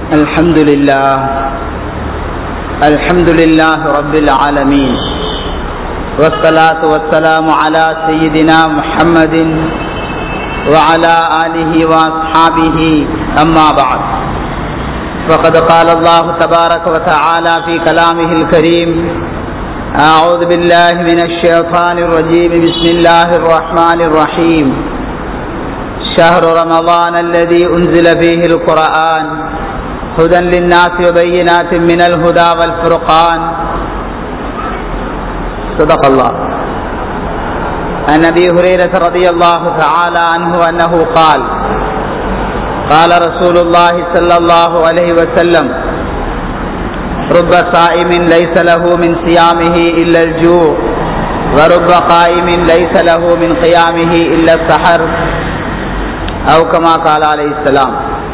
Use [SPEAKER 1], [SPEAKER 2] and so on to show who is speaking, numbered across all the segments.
[SPEAKER 1] الحمد لله الحمد لله رب العالمين والصلاة والسلام على سيدنا محمد وعلى آله وأصحابه أما بعد فقد قال الله تبارك وتعالى في كلامه الكريم أعوذ بالله من الشيطان الرجيم بسم الله الرحمن الرحيم شهر رمضان الذي أنزل فيه القرآن هدى للناس وبينات من الهدى والفرقان صدق الله عن ابي هريره رضي الله تعالى عنه انه قال قال رسول الله صلى الله عليه وسلم رب صائم ليس له من صيامه الا الجوع ورب قائم ليس له من قيامه الا السحر او كما قال عليه السلام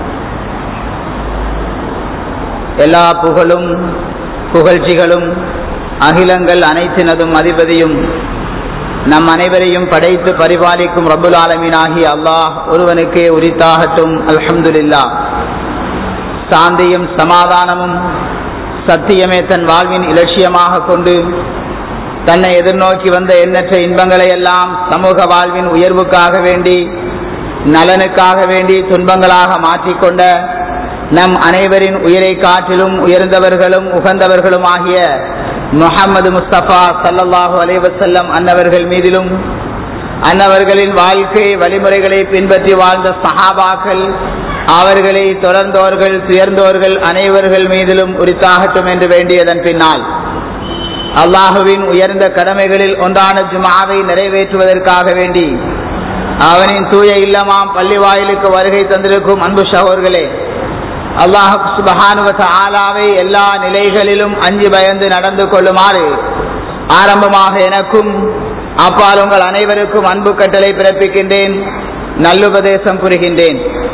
[SPEAKER 1] எல்லா புகழும் புகழ்ச்சிகளும் அகிலங்கள் அனைத்தினதும் அதிபதியும் நம் அனைவரையும் படைத்து பரிபாலிக்கும் ரபுல் ஆலமீனாகி அல்லாஹ் ஒருவனுக்கே உரித்தாகட்டும் அல்ஹம்துலில்லா சாந்தியும் சமாதானமும் சத்தியமே தன் வாழ்வின் இலட்சியமாக கொண்டு தன்னை எதிர்நோக்கி வந்த எண்ணற்ற இன்பங்களை எல்லாம் சமூக வாழ்வின் உயர்வுக்காக வேண்டி நலனுக்காக வேண்டி துன்பங்களாக மாற்றிக்கொண்ட நம் அனைவரின் உயிரை காற்றிலும் உயர்ந்தவர்களும் உகந்தவர்களும் ஆகிய முகமது முஸ்தபா சல்லல்லாஹு அலைவசல்லம் அன்னவர்கள் மீதிலும் அன்னவர்களின் வாழ்க்கை வழிமுறைகளை பின்பற்றி வாழ்ந்த சஹாபாக்கள் அவர்களை தொடர்ந்தோர்கள் துயர்ந்தோர்கள் அனைவர்கள் மீதிலும் உரித்தாகட்டும் என்று வேண்டியதன் பின்னால் அல்லாஹுவின் உயர்ந்த கடமைகளில் ஒன்றான ஜுமாவை நிறைவேற்றுவதற்காக வேண்டி அவனின் தூய இல்லமாம் பள்ளி வாயிலுக்கு வருகை தந்திருக்கும் அன்பு சகோர்களே அல்லாஹ் சுபஹானுவத்த ஆலாவை எல்லா நிலைகளிலும் அஞ்சு பயந்து நடந்து கொள்ளுமாறு ஆரம்பமாக எனக்கும் அப்பால் உங்கள் அனைவருக்கும் அன்பு கட்டளை பிறப்பிக்கின்றேன் நல்லுபதேசம் புரிகின்றேன்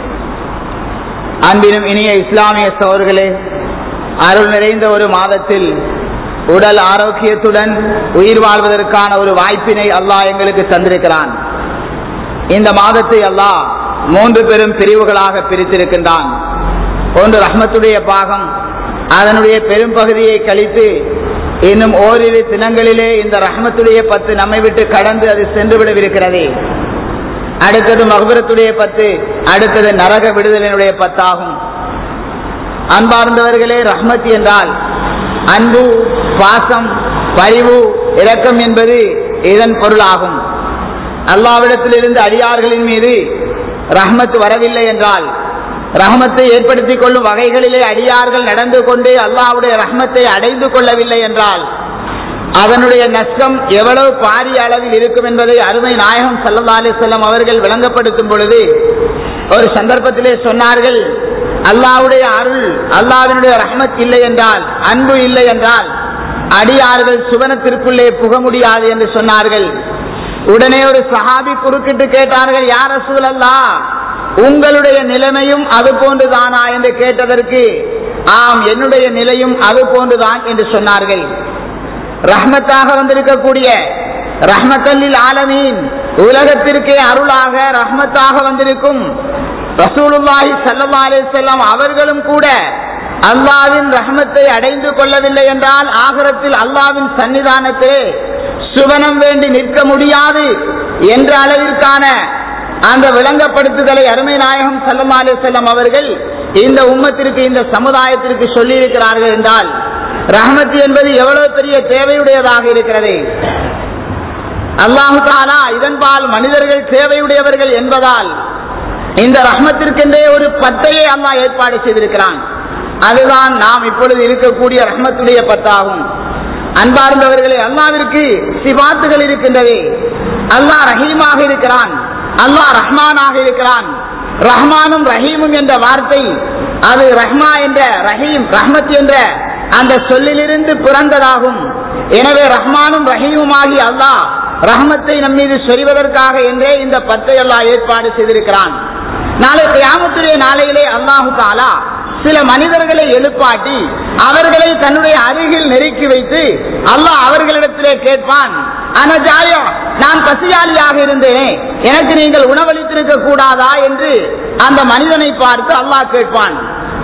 [SPEAKER 1] அன்பினும் இனிய இஸ்லாமிய சோர்களே அருள் நிறைந்த ஒரு மாதத்தில் உடல் ஆரோக்கியத்துடன் உயிர் வாழ்வதற்கான ஒரு வாய்ப்பினை அல்லாஹ் எங்களுக்கு தந்திருக்கிறான் இந்த மாதத்தை அல்லாஹ் மூன்று பெரும் பிரிவுகளாக பிரித்திருக்கின்றான் ஒன்று ரஹ்மத்துடைய பாகம் அதனுடைய பெரும் பகுதியை கழித்து இன்னும் ஓரிரு தினங்களிலே இந்த ரஹ்மத்துடைய பத்து நம்மை விட்டு கடந்து அது சென்று விடவிருக்கிறது அடுத்தது மகபரத்துடைய பத்து அடுத்தது நரக விடுதலினுடைய பத்தாகும் அன்பார்ந்தவர்களே ரஹ்மத் என்றால் அன்பு பாசம் பரிவு இரக்கம் என்பது இதன் பொருளாகும் அல்லாவிடத்திலிருந்து அடியார்களின் மீது ரஹ்மத் வரவில்லை என்றால் ரஹமத்தை ஏற்படுத்திக் கொள்ளும் வகைகளிலே அடியார்கள் நடந்து கொண்டு அல்லாவுடைய ரஹமத்தை அடைந்து கொள்ளவில்லை என்றால் அதனுடைய நஷ்டம் எவ்வளவு பாரிய அளவில் இருக்கும் என்பதை அருமை நாயகம் சல்லா அலிசல்லம் அவர்கள் விளங்கப்படுத்தும் பொழுது ஒரு சந்தர்ப்பத்திலே சொன்னார்கள் அல்லாவுடைய அருள் அல்லாவினுடைய ரஹமத் இல்லை என்றால் அன்பு இல்லை என்றால் அடியார்கள் சுவனத்திற்குள்ளே புக முடியாது என்று சொன்னார்கள் உடனே ஒரு சஹாபி குறுக்கிட்டு கேட்டார்கள் யார் ரசூல் அல்லா உங்களுடைய நிலைமையும் அது போன்றுதானா என்று கேட்டதற்கு ஆம் என்னுடைய நிலையும் அது போன்றுதான் என்று சொன்னார்கள் ரஹ்மத்தாக வந்திருக்கக்கூடிய ரஹ்மத்தல்லில் ஆலமீன் உலகத்திற்கே அருளாக ரஹ்மத்தாக வந்திருக்கும் ரசூலுல்லாஹி சல்லா அலிசல்லாம் அவர்களும் கூட அல்லாவின் ரஹ்மத்தை அடைந்து கொள்ளவில்லை என்றால் ஆகரத்தில் அல்லாவின் சன்னிதானத்திலே சுவனம் வேண்டி நிற்க முடியாது என்ற அளவிற்கான அந்த விளங்கப்படுத்துதலை அருமை நாயகம் சல்லா செல்லம் அவர்கள் இந்த உம்மத்திற்கு இந்த சமுதாயத்திற்கு சொல்லி இருக்கிறார்கள் என்றால் ரஹமத் என்பது எவ்வளவு பெரிய தேவையுடையதாக இருக்கிறது அல்லாஹு தாலா இதன்பால் மனிதர்கள் தேவையுடையவர்கள் என்பதால் இந்த ரஹ்மத்திற்கென்றே ஒரு பத்தையே அல்லாஹ் ஏற்பாடு செய்திருக்கிறான் அதுதான் நாம் இப்பொழுது இருக்கக்கூடிய ரஹ்மத்துடைய பத்தாகும் அன்பார்ந்தவர்களே அல்லாவிற்கு சிபாத்துகள் இருக்கின்றது அல்லாஹ் ரஹீமாக இருக்கிறான் அல்லாஹ் ரஹ்மானாக இருக்கிறான் ரஹ்மானும் ரஹீமும் என்ற வார்த்தை அது ரஹ்மா என்ற ரஹீம் ரஹ்மத் என்ற அந்த சொல்லிலிருந்து பிறந்ததாகும் எனவே ரஹ்மானும் ரஹீமுமாகி அல்லாஹ் ரஹ்மத்தை நம் மீது சொல்வதற்காக என்றே இந்த பத்தை அல்லாஹ் ஏற்பாடு செய்திருக்கிறான் நாளை கியாமத்துடைய நாளையிலே அல்லாஹு தாலா சில மனிதர்களை எழுப்பாட்டி அவர்களை தன்னுடைய அருகில் நெருக்கி வைத்து அல்லாஹ் அவர்களிடத்திலே கேட்பான் அனஜாயோ நான் பசியாளியாக இருந்தேனே எனக்கு நீங்கள் உணவளித்திருக்க கூடாதா என்று அந்த மனிதனை பார்த்து அல்லாஹ் கேட்பான்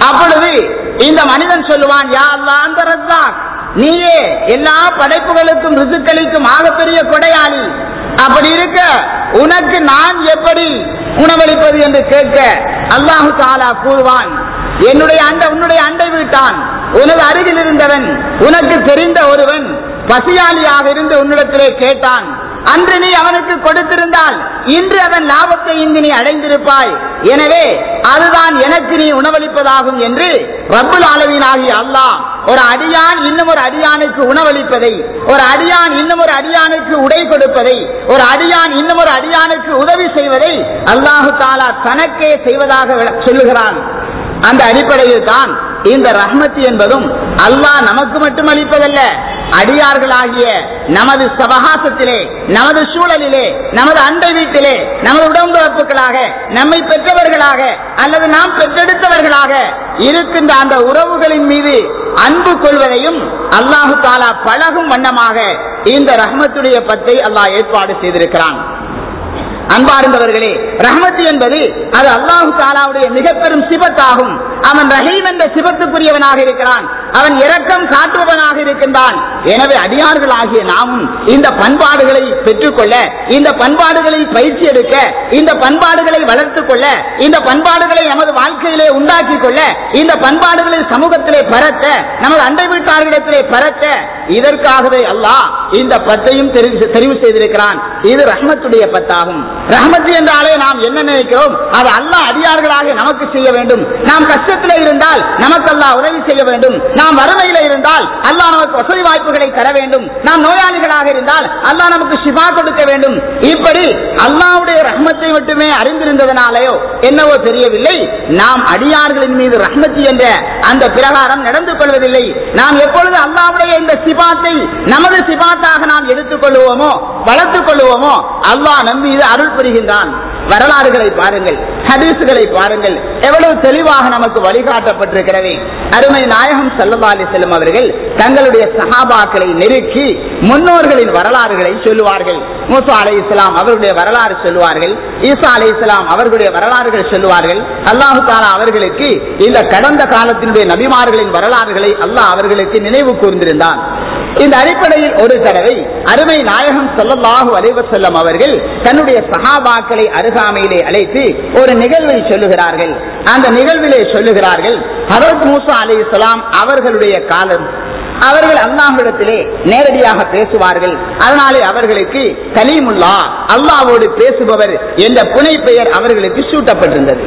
[SPEAKER 1] அப்பொழுது இந்த மனிதன் சொல்லுவான் யா அல்லாஹ் அந்த ரஸ்ஸாக் நீயே எல்லா படைப்புகளுக்கும் ரிசுக்களிக்கும் ஆகப்பெரிய கொடையாளி அப்படி இருக்க உனக்கு நான் எப்படி உணவளிப்பது என்று கேட்க அல்லாஹு தாலா கூறுவான் என்னுடைய அண்டை உன்னுடைய அண்டை வீட்டான் உனது அருகில் இருந்தவன் உனக்கு தெரிந்த ஒருவன் பசியாளியாக இருந்து உன்னிடத்திலே கேட்டான் அன்று நீ அவனுக்கு கொடுத்திருந்தால் இன்று அவன் லாபத்தை இங்கு நீ அடைந்திருப்பாய் எனவே அதுதான் எனக்கு நீ உணவளிப்பதாகும் என்று ரப்புல் ஆலமீனாகிய அல்லாஹ் ஒரு அடியான் இன்னும் ஒரு அடியானுக்கு உணவளிப்பதை ஒரு அடியான் இன்னும் ஒரு அடியானுக்கு உடை கொடுப்பதை ஒரு அடியான் இன்னும் ஒரு அடியானுக்கு உதவி செய்வதை அல்லாஹு தாலா தனக்கே செய்வதாக விள- சொல்லுகிறான் அந்த அடிப்படையில் தான் இந்த ரஹ்மத் என்பதும் அல்லாஹ் நமக்கு மட்டும் அளிப்பதல்ல அடியார்களாகிய நமது சவகாசத்திலே நமது சூழலிலே நமது அண்டை வீட்டிலே நமது உடம்புறப்புகளாக நம்மை பெற்றவர்களாக அல்லது நாம் பெற்றெடுத்தவர்களாக இருக்கின்ற அந்த உறவுகளின் மீது அன்பு கொள்வதையும் அல்லாஹு தாலா பழகும் வண்ணமாக இந்த ரஹ்மத்துடைய பத்தை அல்லாஹ் ஏற்பாடு செய்திருக்கிறான் அன்பார்ந்தவர்களே ரஹ்மத் என்பது அது அல்லாஹு தாலாவுடைய மிக பெரும் சிபத்தாகும் அவன் ரஹீம் என்ற சிபத்துக்குரியவனாக இருக்கிறான் அவன் இரக்கம் காட்டுபவனாக இருக்கின்றான் எனவே அடியார்களாகிய நாமும் இந்த பண்பாடுகளை பெற்றுக்கொள்ள இந்த பண்பாடுகளில் பயிற்சி எடுக்க இந்த பண்பாடுகளை வளர்த்துக் கொள்ள இந்த பண்பாடுகளை நமது வாழ்க்கையிலே உண்டாக்கி கொள்ள இந்த பண்பாடுகளை சமூகத்திலே பரத்த நமது அண்டை வீட்டார்களிடத்திலே பரத்த இதற்காகவே அல்லாஹ் இந்த பத்தையும் தெரிவு தெரிவு செய்திருக்கிறான் இது ரஹ்மத்துடைய பத்தாகும் ரஹ்மத் என்றாலே நாம் என்ன நினைக்கிறோம் அது அல்லாஹ் அடியார்களாக நமக்கு செய்ய வேண்டும் நாம் கஷ்டத்திலே இருந்தால் நமக்கு அல்லாஹ் உதவி செய்ய வேண்டும் நாம் வறுமையில இருந்தால் அல்லாஹ் நமக்கு வசதி வாய்ப்புகளை தர வேண்டும் நாம் நோயாளிகளாக இருந்தால் அல்லாஹ் நமக்கு சிபா கொடுக்க வேண்டும் இப்படி அல்லாஹ்வுடைய ரஹ்மத்தை மட்டுமே அறிந்திருந்ததனாலேயோ என்னவோ தெரியவில்லை நாம் அடியார்களின் மீது ரஹ்மத்தி என்ற அந்த பிரகாரம் நடந்து கொள்வதில்லை நாம் எப்பொழுது அல்லாஹ்வுடைய இந்த சிபாத்தை நமது சிபாத்தாக நாம் எடுத்துக் கொள்வோமோ வளர்த்துக் கொள்வோமோ அல்லாஹ் நம் மீது அருள் புரிகின்றான் வரலாறுகளை பாருங்கள் ஹதீசுகளை பாருங்கள் எவ்வளவு தெளிவாக நமக்கு வழிகாட்டப்பட்டிருக்கிறது அருமை நாயகம் சல்லா அலிசல்லம் அவர்கள் தங்களுடைய சஹாபாக்களை நெருக்கி முன்னோர்களின் வரலாறுகளை சொல்லுவார்கள் மூசா அலை இஸ்லாம் அவர்களுடைய வரலாறு சொல்லுவார்கள் ஈசா அலை இஸ்லாம் அவர்களுடைய வரலாறுகள் சொல்லுவார்கள் அல்லாஹு தாலா அவர்களுக்கு இந்த கடந்த காலத்தினுடைய நபிமார்களின் வரலாறுகளை அல்லாஹ் அவர்களுக்கு நினைவு கூர்ந்திருந்தான் இந்த அடிப்படையில் ஒரு தடவை அருமை நாயகம் சொல்லல்லாஹு அலைவசல்லம் அவர்கள் தன்னுடைய சஹாபாக்களை அருகாமையிலே அழைத்து ஒரு நிகழ்வை சொல்லுகிறார்கள் அந்த நிகழ்விலே சொல்லுகிறார்கள் ஹரத் மூசா அலி அவர்களுடைய காலம் அவர்கள் அல்லாஹ்விடத்திலே நேரடியாக பேசுவார்கள் அதனாலே அவர்களுக்கு கலீமுல்லா அல்லாஹ்வோடு பேசுபவர் என்ற புனை பெயர் அவர்களுக்கு சூட்டப்பட்டிருந்தது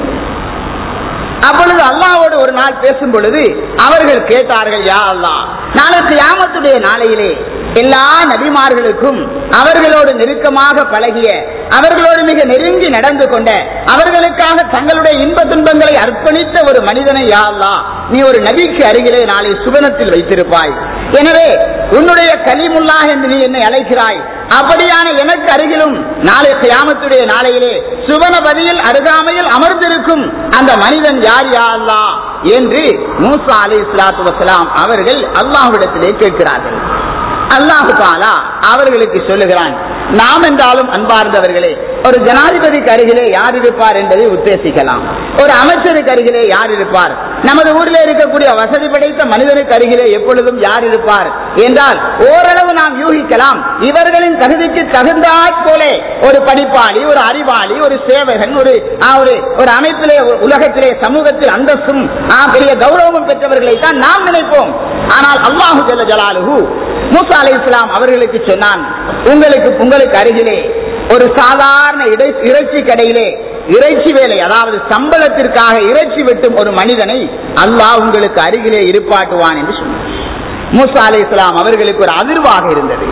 [SPEAKER 1] அப்பொழுது அல்லாஹ்வோடு ஒரு நாள் பேசும் பொழுது அவர்கள் கேட்டார்கள் யா அல்லாஹ் நாளைக்கு யாமத்துடைய நாளையிலே எல்லா நபிமார்களுக்கும் அவர்களோடு நெருக்கமாக பழகிய அவர்களோடு மிக நெருங்கி நடந்து கொண்ட அவர்களுக்காக தங்களுடைய இன்ப துன்பங்களை அர்ப்பணித்த ஒரு மனிதனை யா அல்லாஹ் நீ ஒரு நபிக்கு அருகிலே நாளை சுகனத்தில் வைத்திருப்பாய் எனவே உன்னுடைய கலிமுல்லா என்று நீ என்னை அழைக்கிறாய் அப்படியான எனக்கு அருகிலும் நாளை கியாமத்துடைய நாளையிலே சுவனபதியில் அருகாமையில் அமர்ந்திருக்கும் அந்த மனிதன் யார் யா அல்லாஹ் என்று மூசா அலி இஸ்லாத்து வசலாம் அவர்கள் அல்லாஹ்விடத்திலே கேட்கிறார்கள் அல்லாஹு தாலா அவர்களுக்கு சொல்லுகிறான் நாம் என்றாலும் அன்பார்ந்தவர்களே ஒரு ஜனாதிபதிக்கு அருகிலே யார் இருப்பார் என்பதை உத்தேசிக்கலாம் ஒரு அமைச்சருக்கு அருகிலே யார் இருப்பார் நமது ஊரில் இருக்கக்கூடிய வசதி படைத்த மனிதனுக்கு அருகிலே எப்பொழுதும் யார் இருப்பார் என்றால் ஓரளவு நாம் யூகிக்கலாம் இவர்களின் தகுதிக்கு தகுந்தாற் போலே ஒரு படிப்பாளி ஒரு அறிவாளி ஒரு சேவகன் ஒரு ஆ, ஒரு ஒரு அமைப்பிலே ஒரு உலகத்திலே சமூகத்தில் அந்தஸ்தும் ஆ, பெரிய கௌரவமும் பெற்றவர்களை தான் நாம் நினைப்போம் ஆனால் அல்லாஹு ஜல்ல ஜலாலுஹு மூசா அலை இஸ்லாம் அவர்களுக்கு சொன்னான் உங்களுக்கு உங்களுக்கு அருகிலே ஒரு சாதாரண இடை- இறைச்சி கடையிலே இறைச்சி வேலை அதாவது சம்பளத்திற்காக இறைச்சி வெட்டும் ஒரு மனிதனை அல்லாஹ் உங்களுக்கு அருகிலே இருப்பாட்டுவான் என்று சொன்னார் மூசா அலை இஸ்லாம் அவர்களுக்கு ஒரு அதிர்வாக இருந்தது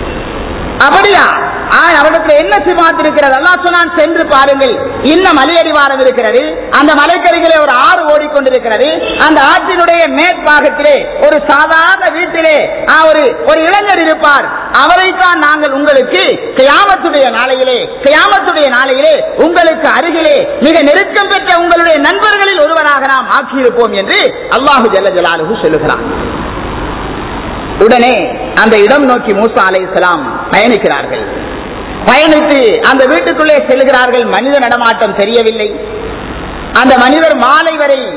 [SPEAKER 1] அப்படியா ஆ, அவனுக்கு என்ன சிபாத் இருக்கிறது அல்லாஹ் சொன்னான் சென்று பாருங்கள் இன்னும் மலையடிவாரம் இருக்கிறது அந்த மலைக்கருகிலே ஒரு ஆறு ஓடிக்கொண்டிருக்கிறது அந்த ஆற்றினுடைய மேற்பாகத்திலே ஒரு சாதாரண வீட்டிலே ஆ, ஒரு ஒரு இளைஞர் இருப்பார் அவரைத்தான் நாங்கள் உங்களுக்கு கியாமத்துடைய நாளையிலே கியாமத்துடைய நாளையிலே உங்களுக்கு அருகிலே மிக நெருக்கம் பெற்ற உங்களுடைய நண்பர்களில் ஒருவராக நாம் ஆக்கியிருப்போம் என்று அல்லாஹு ஜல்ல ஜலாலுஹு சொல்லுகிறான் உடனே அந்த இடம் நோக்கி மூசா அலை பயணிக்கிறார்கள் பயணித்து அந்த வீட்டுக்குள்ளே செல்கிறார்கள் மனித நடமாட்டம் தெரியவில்லை அந்த மனிதர் மாலை வரை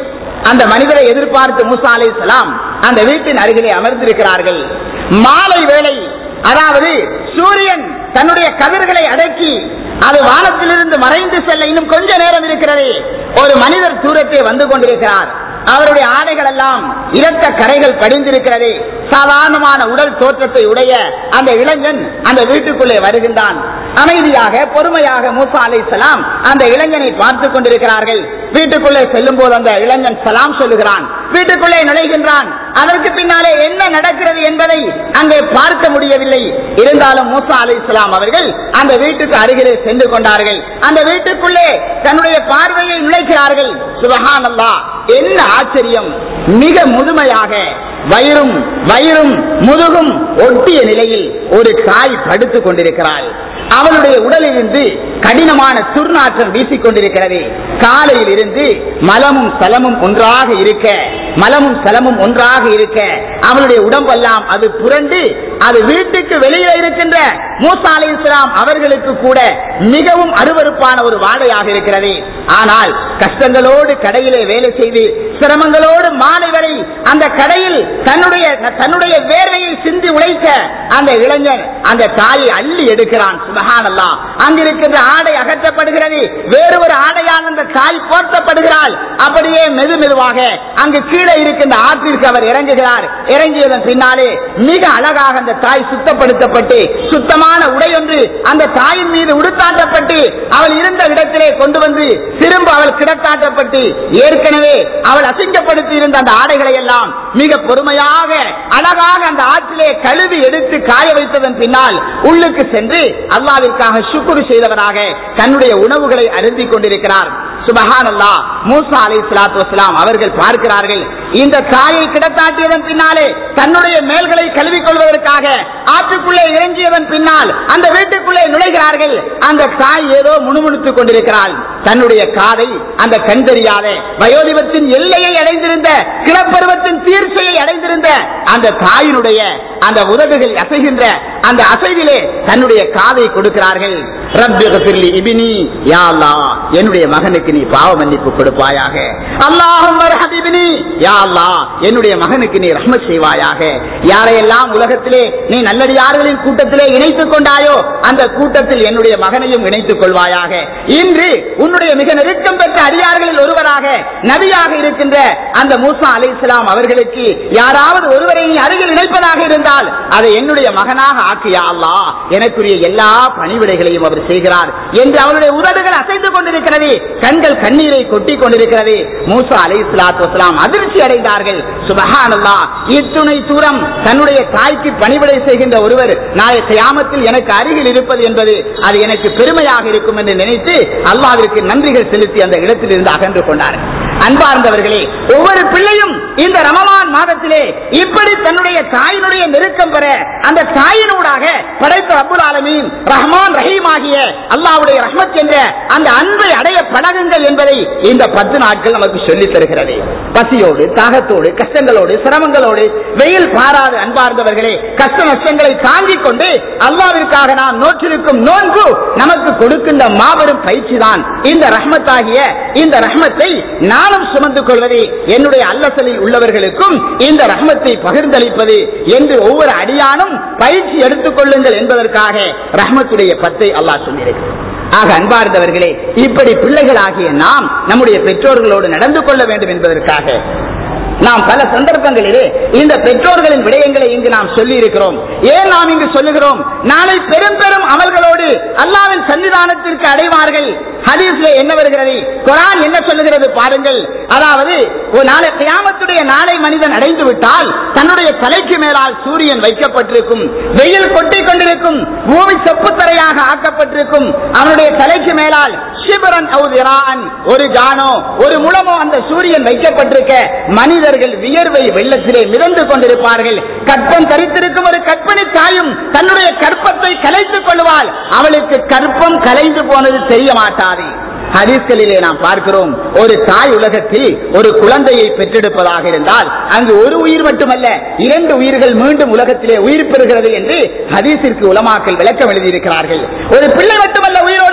[SPEAKER 1] அந்த மனிதரை எதிர்பார்த்து மூசா அலைஹிஸ்ஸலாம் அந்த வீட்டின் அருகிலே அமர்ந்திருக்கிறார்கள் மாலை வேளை அதாவது சூரியன் தன்னுடைய கதிர்களை அடக்கி அது வானத்திலிருந்து மறைந்து செல்ல இன்னும் கொஞ்ச நேரம் இருக்கிறது ஒரு மனிதர் தூரத்தை வந்து கொண்டிருக்கிறார் அவருடைய ஆடைகள் எல்லாம் இரத்த கரைகள் படிந்திருக்கிறது சாதாரணமான உடல் தோற்றத்தை உடைய அந்த இளைஞன் அந்த வீட்டுக்குள்ளே வருகின்றான் அமைதியாக பொறுமையாக மூசா அலைஹிஸ்ஸலாம் அந்த இளைஞனை பார்த்து கொண்டிருக்கிறார்கள் வீட்டுக்குள்ளே செல்லும் போது அந்த இளைஞன் சலாம் சொல்லுகிறான் வீட்டுக்குள்ளே நுழைகின்றான் அதற்கு பின்னாலே என்ன நடக்கிறது என்பதை அங்கே பார்க்க முடியவில்லை இருந்தாலும் மூசா அலைஹிஸ்ஸலாம் அவர்கள் அந்த வீட்டுக்கு அருகிலே சென்று கொண்டார்கள் அந்த வீட்டுக்குள்ளே தன்னுடைய பார்வையை நுழைக்கிறார்கள் சுபஹானல்லாஹ் என்ன ஆச்சரியம் மிக முதுமையாக வயிறும் வயிறும் முதுகும் ஒட்டிய நிலையில் ஒரு தாய் படுத்துக் கொண்டிருக்கிறாள் அவளுடைய உடலிலிருந்து கடினமான துர்நாற்றம் வீசிக் கொண்டிருக்கிறது காலையில் இருந்து மலமும் சலமும் ஒன்றாக இருக்க மலமும் சலமும் ஒன்றாக இருக்க அவளுடைய உடம்பெல்லாம் அது புரண்டு அது வீட்டுக்கு வெளியே இருக்கின்ற மூசா அலை இஸ்லாம் அவர்களுக்கு கூட மிகவும் அருவருப்பான ஒரு வாடையாக இருக்கிறது ஆனால் கஷ்டங்களோடு கடையிலே வேலை செய்து சிரமங்களோடு மாலை வரை அந்த கடையில் தன்னுடைய தன்னுடைய வேர்வையை சிந்தி உழைத்த அந்த இளைஞன் அந்த தாயை அள்ளி எடுக்கிறான் சுபஹானல்லா அங்கிருக்கின்ற ஆடை அகற்றப்படுகிறது வேறு ஒரு ஆடையால் அந்த தாய் போர்த்தப்படுகிறாள் அப்படியே மெது மெதுவாக அங்கு கீழே இருக்கின்ற ஆற்றிற்கு அவர் இறங்குகிறார் இறங்கியதன் பின்னாலே மிக அழகாக அந்த தாய் சுத்தப்படுத்தப்பட்டு சுத்தமான உடையொன்று அந்த தாயின் மீது உடுத்தாட்டப்பட்டு அவள் இருந்த இடத்திலே கொண்டு வந்து திரும்ப அவள் கிடத்தாட்டப்பட்டு ஏற்கனவே அவள் அசிங்கப்படுத்தி இருந்த அந்த ஆடைகளை எல்லாம் மிக பொறுமையாக அழகாக அந்த ஆற்றிலே கழுவி எடுத்து காய வைத்ததன் பின்னால் உள்ளுக்கு சென்று அல்லாவிற்காக சுக்குரு செய்தவராக தன்னுடைய உணவுகளை அருந்திக் கொண்டிருக்கிறார் சுபஹான் அல்லா மூசா அலை சலாத்து வசலாம் அவர்கள் பார்க்கிறார்கள் இந்த தாயை கிடத்தாட்டியதன் பின்னாலே தன்னுடைய மேல்களை கழுவிக் கொள்வதற்காக ஆற்றுக்குள்ளே இறங்கியதன் பின்னால் அந்த வீட்டுக்குள்ளே நுழைகிறார்கள் அந்த தாய் ஏதோ முணுமுணுத்துக் கொண்டிருக்கிறாள் தன்னுடைய காதை அந்த கண் தெரியாத வயோதிபத்தின் எல்லையை அடைந்திருந்த கிளப்பருவத்தின் தீர்ச்சையை அடைந்திருந்த அந்த தாயினுடைய அந்த உதடுகள் அசைகின்ற அந்த அசைவிலே தன்னுடைய காதை கொடுக்கிறார்கள் ரப்பி கஃபிர்லி இபினி யா அல்லாஹ் என்னுடைய மகனுக்கு நீ பாவ மன்னிப்பு கொடுப்பாயாக அல்லாஹும் இபினி யா அல்லாஹ் என்னுடைய மகனுக்கு நீ ரஹ்மத் செய்வாயாக யாரையெல்லாம் உலகத்திலே நீ நல்லடியார்களின் கூட்டத்திலே இணைத்துக் கொண்டாயோ அந்த கூட்டத்தில் என்னுடைய மகனையும் இணைத்துக் கொள்வாயாக இன்று உன்னுடைய மிக நெருக்கம் பெற்ற அடியார்களில் ஒருவராக நபியாக இருக்கின்ற அந்த மூசா அலை இஸ்லாம் அவர்களுக்கு யாராவது ஒருவரை நீ அருகில் இணைப்பதாக இருந்தால் அதை என்னுடைய மகனாக ஆக்கியா அல்லா எனக்குரிய எல்லா பணிவிடைகளையும் அவர் செய்கிறார் என்று அவருடைய உதடுகள் அசைந்து கொண்டிருக்கிறது கண்கள் கண்ணீரை கொட்டிக் கொண்டிருக்கிறது மூசா அலை இஸ்லாத்து வஸ்லாம் அதிர்ச்சி அடைந்தார்கள் சுபஹானல்லா இத்துணை தூரம் தன்னுடைய தாய்க்கு பணிவிடை செய்கின்ற ஒருவர் நாளை கியாமத்தில் எனக்கு அருகில் இருப்பது என்பது அது எனக்கு பெருமையாக இருக்கும் என்று நினைத்து அல்லாவிற்கு நன்றிகள் செலுத்தி அந்த இடத்தில் இருந்து அகன்று கொண்டார்கள் அன்பார்ந்தவர்களே ஒவ்வொரு பிள்ளையும் இந்த ரமலான் மாதத்திலே இப்படி தன்னுடைய தாயினுடைய நெருக்கம் பெற அந்த தாயினூடாக படைத்த அபுல் ஆலமீன் ரஹ்மான் ரஹீம் ஆகிய அல்லாவுடைய ரஹ்மத் என்ற அந்த அன்பை அடைய பழகுங்கள் என்பதை இந்த பத்து நாட்கள் நமக்கு சொல்லித் தருகிறது பசியோடு தாகத்தோடு கஷ்டங்களோடு சிரமங்களோடு வெயில் பாராத அன்பார்ந்தவர்களே கஷ்ட நஷ்டங்களை தாங்கிக் கொண்டு அல்லாவிற்காக நாம் நோற்றிருக்கும் நோன்பு நமக்கு கொடுக்கின்ற மாபெரும் பயிற்சி தான் இந்த ரஹ்மத்தாகிய இந்த ரஹ்மத்தை நானும் சுமந்து கொள்வது என்னுடைய அல்லசலில் உள்ளவர்களுக்கும் இந்த ரஹ்மத்தை பகிர்ந்தளிப்பது என்று ஒவ்வொரு அடியானும் பயிற்சி எடுத்துக் கொள்ளுங்கள் என்பதற்காக ரஹ்மத்துடைய பத்தை அல்லாஹ் சொல்லியிருக்கிறார் ஆக அன்பார்ந்தவர்களே இப்படி பிள்ளைகளாகிய நாம் நம்முடைய பெற்றோர்களோடு நடந்து கொள்ள வேண்டும் என்பதற்காக நாம் பல சந்தர்ப்பங்களிலே இந்த பெற்றோர்களின் விடயங்களை இங்கு நாம் சொல்லி இருக்கிறோம் ஏன் நாம் இங்கு சொல்லுகிறோம் நாளை பெரும் பெரும் அமல்களோடு அல்லாவின் சன்னிதானத்திற்கு அடைவார்கள் ஹதீஸ்ல என்ன வருகிறது குரான் என்ன சொல்லுகிறது பாருங்கள் அதாவது ஒரு நாளை கியாமத்துடைய நாளை மனிதன் அடைந்து விட்டால் தன்னுடைய தலைக்கு மேலால் சூரியன் வைக்கப்பட்டிருக்கும் வெயில் கொட்டிக் கொண்டிருக்கும் பூமி செப்பு தரையாக ஆக்கப்பட்டிருக்கும் அவனுடைய தலைக்கு மேலால் சிபரன் அவுதிரான் ஒரு ஜானோ ஒரு முழமோ அந்த சூரியன் வைக்கப்பட்டிருக்க மனிதர்கள் வியர்வை வெள்ளத்திலே மிதந்து கொண்டிருப்பார்கள் கற்பம் தரித்திருக்கும் ஒரு கற்பனை தாயும் தன்னுடைய கற்பத்தை கலைத்துக் கொள்வாள் அவளுக்கு கற்பம் கலைந்து போனது தெரிய மாட்டாது ஹதீஸ்களிலே நாம் பார்க்கிறோம் ஒரு தாய் உலகத்தில் ஒரு குழந்தையை பெற்றெடுப்பதாக இருந்தால் அங்கு ஒரு உயிர் மட்டுமல்ல இரண்டு உயிர்கள் மீண்டும் உலகத்திலே உயிர் பெறுகிறது என்று ஹதீஸிற்கு உலமாக்கள் விளக்கம் எழுதியிருக்கிறார்கள் ஒரு பிள்ளை மட்டுமல்ல உயிரோடு வருகிறது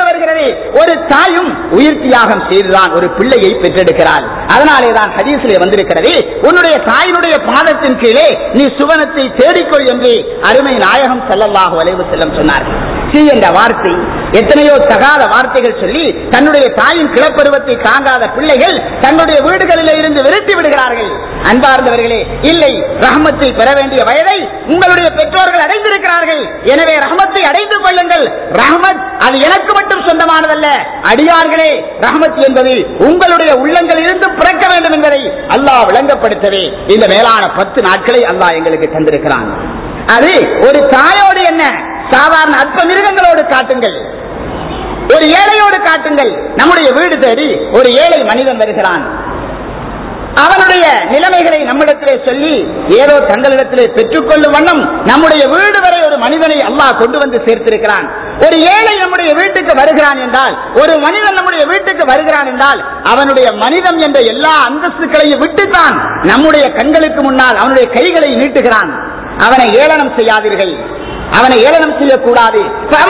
[SPEAKER 1] அன்பார்ந்தவர்களே ஒரு தாயும் உயிர் தியாகம் செய்துதான் ஒரு பிள்ளையை பெற்றெடுக்கிறாள் அதனாலே தான் ஹதீஸிலே வந்திருக்கிறது உன்னுடைய தாயினுடைய பாதத்தின் கீழே நீ சுவனத்தை தேடிக்கொள் என்று அருமை நாயகம் ஸல்லல்லாஹு அலைஹி வஸல்லம் சொன்னார்கள் சி என்ற வார்த்தை எத்தனையோ தகாத வார்த்தைகள் சொல்லி தன்னுடைய தாயின் கிளப்பருவத்தை தாங்காத பிள்ளைகள் தன்னுடைய வீடுகளில் இருந்து விரட்டி விடுகிறார்கள் அன்பார்ந்தவர்களே இல்லை ரஹமத்தை பெற வேண்டிய வயதை உங்களுடைய பெற்றோர்கள் அடைந்திருக்கிறார்கள் எனவே ரஹமத்தை அடைந்து கொள்ளுங்கள் ரஹமத் அது எனக்கு மட்டும் சொந்தமானதல்ல அடியார்களே ரஹமத் என்பது உங்களுடைய உள்ளங்களில் இருந்து பிறக்க வேண்டும் என்பதை அல்லாஹ் விளங்கப்படுத்தவே இந்த மேலான பத்து நாட்களை அல்லாஹ் எங்களுக்கு தந்திருக்கிறான் அது ஒரு தாயோடு என்ன சாதாரண அற்ப மிருகங்களோடு காட்டுங்கள் ஒரு ஏழையோடு காட்டுங்கள் நம்முடைய வீடு தேடி ஒரு ஏழை மனிதன் வருகிறான் அவனுடைய நிலைமைகளை நம்மிடத்திலே சொல்லி ஏதோ தங்களிடத்திலே பெற்றுக்கொள்ளும் வண்ணம் நம்முடைய வீடு வரை ஒரு மனிதனை அல்லாஹ் கொண்டு வந்து சேர்த்திருக்கிறான் ஒரு ஏழை நம்முடைய வீட்டுக்கு வருகிறான் என்றால் ஒரு மனிதன் நம்முடைய வீட்டுக்கு வருகிறான் என்றால் அவனுடைய மனிதம் என்ற எல்லா அந்தஸ்துகளையும் விட்டுத்தான் நம்முடைய கண்களுக்கு முன்னால் அவனுடைய கைகளை நீட்டுகிறான் அவனை ஏளனம் செய்யாதீர்கள் அவனை ஏளனம் செய்யக்கூடாது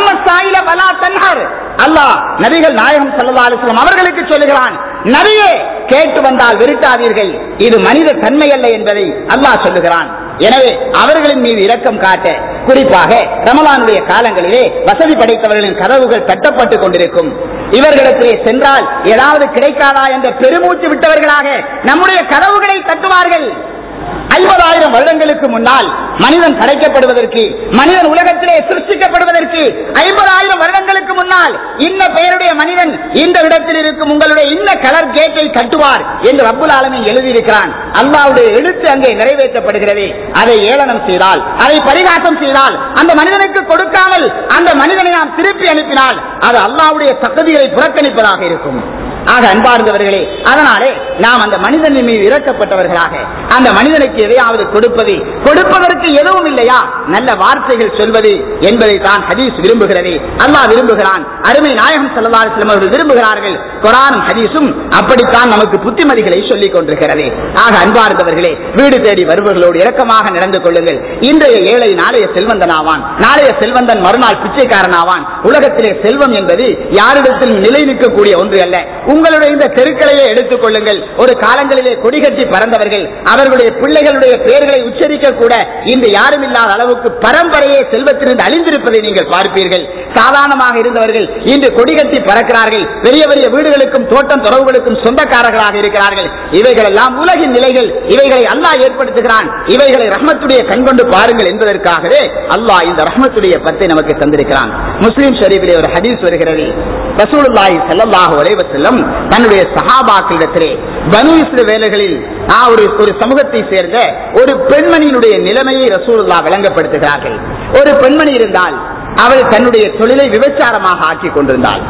[SPEAKER 1] அல்லாஹ் நபிகள் நாயகம் சல்லா அலிஸ்லாம் அவர்களுக்கு சொல்லுகிறான் நபியே கேட்டு வந்தால் விருட்டாதீர்கள் இது மனித தன்மை அல்ல என்பதை அல்லாஹ் சொல்லுகிறான் எனவே அவர்களின் மீது இரக்கம் காட்ட குறிப்பாக ரமலானுடைய காலங்களிலே வசதி படைத்தவர்களின் கதவுகள் தட்டப்பட்டுக் கொண்டிருக்கும் இவர்களிடத்திலே சென்றால் ஏதாவது கிடைக்காதா என்ற பெருமூச்சு விட்டவர்களாக நம்முடைய கதவுகளை தட்டுவார்கள் ஐம்பதாயிரம் வருடங்களுக்கு முன்னால் மனிதன் படைக்கப்படுவதற்கு மனிதன் உலகத்திலே சிருஷ்டிக்கப்படுவதற்கு ஐம்பதாயிரம் வருடங்களுக்கு முன்னால் இந்த பெயருடைய மனிதன் இந்த இடத்தில் இருக்கும் உங்களுடைய இந்த கலர் கேட்டை கட்டுவார் என்று ரப்புல் ஆலமின் எழுதியிருக்கிறான் அல்லாவுடைய எழுத்து அங்கே நிறைவேற்றப்படுகிறது அதை ஏளனம் செய்தால் அதை பரிகாசம் செய்தால் அந்த மனிதனுக்கு கொடுக்காமல் அந்த மனிதனை நாம் திருப்பி அனுப்பினால் அது அல்லாவுடைய சக்கதிகளை புறக்கணிப்பதாக இருக்கும் ஆக அன்பார்ந்தவர்களே அதனாலே நாம் அந்த மனிதனின் மீது இறக்கப்பட்டவர்களாக அந்த மனிதனுக்கு எதையாவது கொடுப்பது கொடுப்பதற்கு எதுவும் இல்லையா நல்ல வார்த்தைகள் சொல்வது என்பதை தான் ஹதீஸ் விரும்புகிறது அல்லாஹ் விரும்புகிறான் அருமை நாயகம் செல்லவாறு அவர்கள் விரும்புகிறார்கள் குரானும் ஹதீஸும் அப்படித்தான் நமக்கு புத்திமதிகளை சொல்லிக் கொண்டிருக்கிறது ஆக அன்பார்ந்தவர்களே வீடு தேடி வருபவர்களோடு இரக்கமாக நடந்து கொள்ளுங்கள் இன்றைய ஏழை நாளைய செல்வந்தனாவான் நாளைய செல்வந்தன் மறுநாள் பிச்சைக்காரனாவான் உலகத்திலே செல்வம் என்பது யாரிடத்தில் நிலை நிற்கக்கூடிய ஒன்று அல்ல உங்களுடைய இந்த தெருக்களையே எடுத்துக் கொள்ளுங்கள் ஒரு காலங்களிலே கொடிகட்டி பறந்தவர்கள் அவர்களுடைய பிள்ளைகளுடைய பெயர்களை உச்சரிக்க கூட இன்று யாரும் இல்லாத அளவுக்கு பரம்பரையே செல்வத்திலிருந்து அழிந்திருப்பதை நீங்கள் பார்ப்பீர்கள் சாதாரணமாக இருந்தவர்கள் இன்று கொடிகட்டி பறக்கிறார்கள் பெரிய பெரிய வீடுகளுக்கும் தோட்டம் துறவுகளுக்கும் சொந்தக்காரர்களாக இருக்கிறார்கள் இவைகள் எல்லாம் உலகின் நிலைகள் இவைகளை அல்லாஹ் ஏற்படுத்துகிறான் இவைகளை ரஹ்மத்துடைய கண்கொண்டு பாருங்கள் என்பதற்காகவே அல்லாஹ் இந்த ரஹ்மத்துடைய பத்தை நமக்கு தந்திருக்கிறான் முஸ்லிம் ஷரீஃபிலே ஒரு ஹதீஸ் வருகிறது ரசூலுல்லாஹி ஸல்லல்லாஹு அலைஹி வஸல்லம் தன்னுடைய சஹாபாக்களிடத்திலே பனு வேலைகளில் ஒரு ஒரு சமூகத்தை சேர்ந்த ஒரு பெண்மணியினுடைய நிலைமையை ரசூலுல்லா விளங்கப்படுத்துகிறார்கள் ஒரு பெண்மணி இருந்தால் அவள் தன்னுடைய தொழிலை விபச்சாரமாக ஆக்கிக் கொண்டிருந்தாள்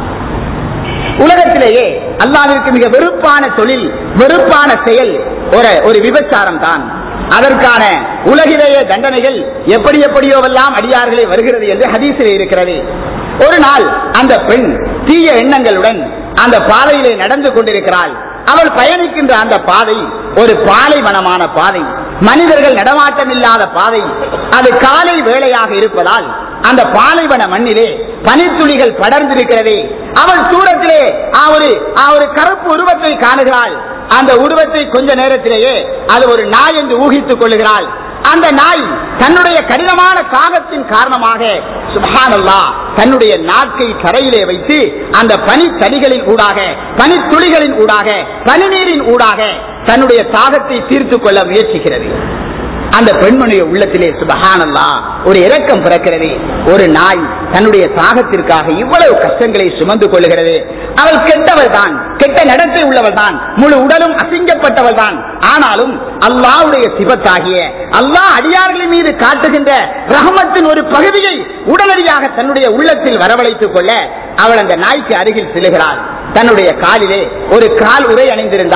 [SPEAKER 1] உலகத்திலேயே அல்லாவிற்கு மிக வெறுப்பான தொழில் வெறுப்பான செயல் ஒரு ஒரு விபச்சாரம் தான் அதற்கான உலகிலேயே தண்டனைகள் எப்படி எப்படியோவெல்லாம் அடியார்களே வருகிறது என்று ஹதீசிலே இருக்கிறது ஒரு நாள் அந்த பெண் தீய எண்ணங்களுடன் அந்த பாதையிலே நடந்து கொண்டிருக்கிறாள் அவள் பயணிக்கின்ற அந்த பாதை ஒரு பாலைவனமான பாதை மனிதர்கள் நடமாட்டம் இல்லாத பாதை அது காலை வேளையாக இருப்பதால் அந்த பாலைவன மண்ணிலே பனித்துளிகள் படர்ந்திருக்கிறதே அவள் தூரத்திலே ஒரு ஒரு கருப்பு உருவத்தை காணுகிறாள் அந்த உருவத்தை கொஞ்ச நேரத்திலேயே அது ஒரு நாய் என்று ஊகித்துக் கொள்ளுகிறாள் அந்த நாய் தன்னுடைய கடினமான காகத்தின் காரணமாக சுபானல்லா தன்னுடைய நாக்கை கரையிலே வைத்து அந்த பனி தடிகளின் ஊடாக பனித்துளிகளின் ஊடாக பனிநீரின் ஊடாக தன்னுடைய தாகத்தை தீர்த்து கொள்ள முயற்சிக்கிறது அந்த பெண்மணிய உள்ளத்திலே சுபகானல்லா ஒரு இரக்கம் பிறக்கிறது ஒரு நாய் தன்னுடைய தாகத்திற்காக இவ்வளவு கஷ்டங்களை சுமந்து கொள்ளுகிறது அவள் கெட்டவள் தான் கெட்ட நடத்தை உள்ளவள் தான் முழு உடலும் அசிங்கப்பட்டவள் தான் ஆனாலும் அல்லாவுடைய சிபத்தாகிய அல்லாஹ் அடியார்களின் மீது காட்டுகின்ற ரஹமத்தின் ஒரு பகுதியை உடனடியாக தன்னுடைய உள்ளத்தில் வரவழைத்துக் கொள்ள அவள் அந்த நாய்க்கு அருகில் செல்கிறாள் தன்னுடைய காலிலே ஒரு கால் உரை அணிந்திருந்தால்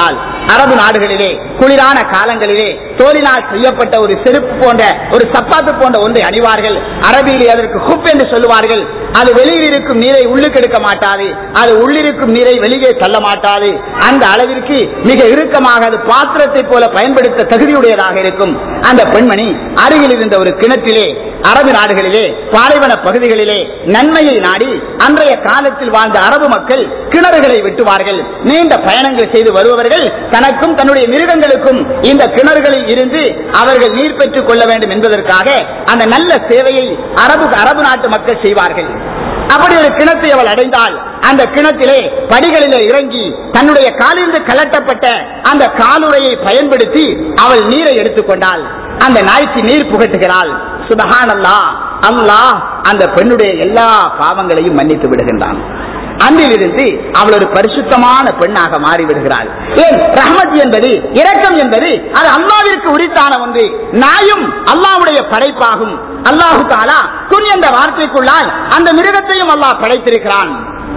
[SPEAKER 1] அரபு நாடுகளிலே குளிரான காலங்களிலே தோலினால் செய்யப்பட்ட ஒரு செருப்பு போன்ற ஒரு சப்பாத்து போன்ற ஒன்றை அணிவார்கள் அரபியிலே அதற்கு ஹுப் என்று சொல்லுவார்கள் அது வெளியில் இருக்கும் நீரை உள்ளுக்கு எடுக்க மாட்டாது அது உள்ளிருக்கும் நீரை வெளியே தள்ள மாட்டாது அந்த அளவிற்கு மிக இறுக்கமாக அது பாத்திரத்தை போல பயன்படுத்த தகுதியுடையதாக இருக்கும் அந்த பெண்மணி அருகில் இருந்த ஒரு கிணற்றிலே அரபு நாடுகளிலே பாலைவன பகுதிகளிலே நன்மையை நாடி அன்றைய காலத்தில் வாழ்ந்த அரபு மக்கள் கிணறுகளை வெட்டுவார்கள் நீண்ட பயணங்கள் செய்து வருபவர்கள் தனக்கும் தன்னுடைய மிருகங்களுக்கும் இந்த கிணறுகளில் இருந்து அவர்கள் நீர் பெற்றுக் கொள்ள வேண்டும் என்பதற்காக அந்த நல்ல சேவையை அரபு அரபு நாட்டு மக்கள் செய்வார்கள் அப்படி ஒரு கிணத்தை அவள் அடைந்தால் அந்த கிணத்திலே படிகளிலே இறங்கி தன்னுடைய காலிலிருந்து கலட்டப்பட்ட அந்த காலுறையை பயன்படுத்தி அவள் நீரை எடுத்துக்கொண்டாள் அந்த நாய்க்கு நீர் புகட்டுகிறாள் சுபஹான் அல்லாஹ் அல்லாஹ் அந்த பெண்ணுடைய எல்லா பாவங்களையும் மன்னித்து விடுகின்றான் அன்றிலிருந்து அவள் ஒரு பரிசுத்தமான பெண்ணாக மாறிவிடுகிறாள் ஏன் ரஹமத் என்பது இரக்கம் என்பது அது அல்லாவிற்கு உரித்தான ஒன்று நாயும் அல்லாவுடைய படைப்பாகும் அல்லாஹு தாலா குன் என்ற வார்த்தைக்குள்ளால் அந்த மிருகத்தையும் அல்லாஹ் படைத்திருக்கிறான்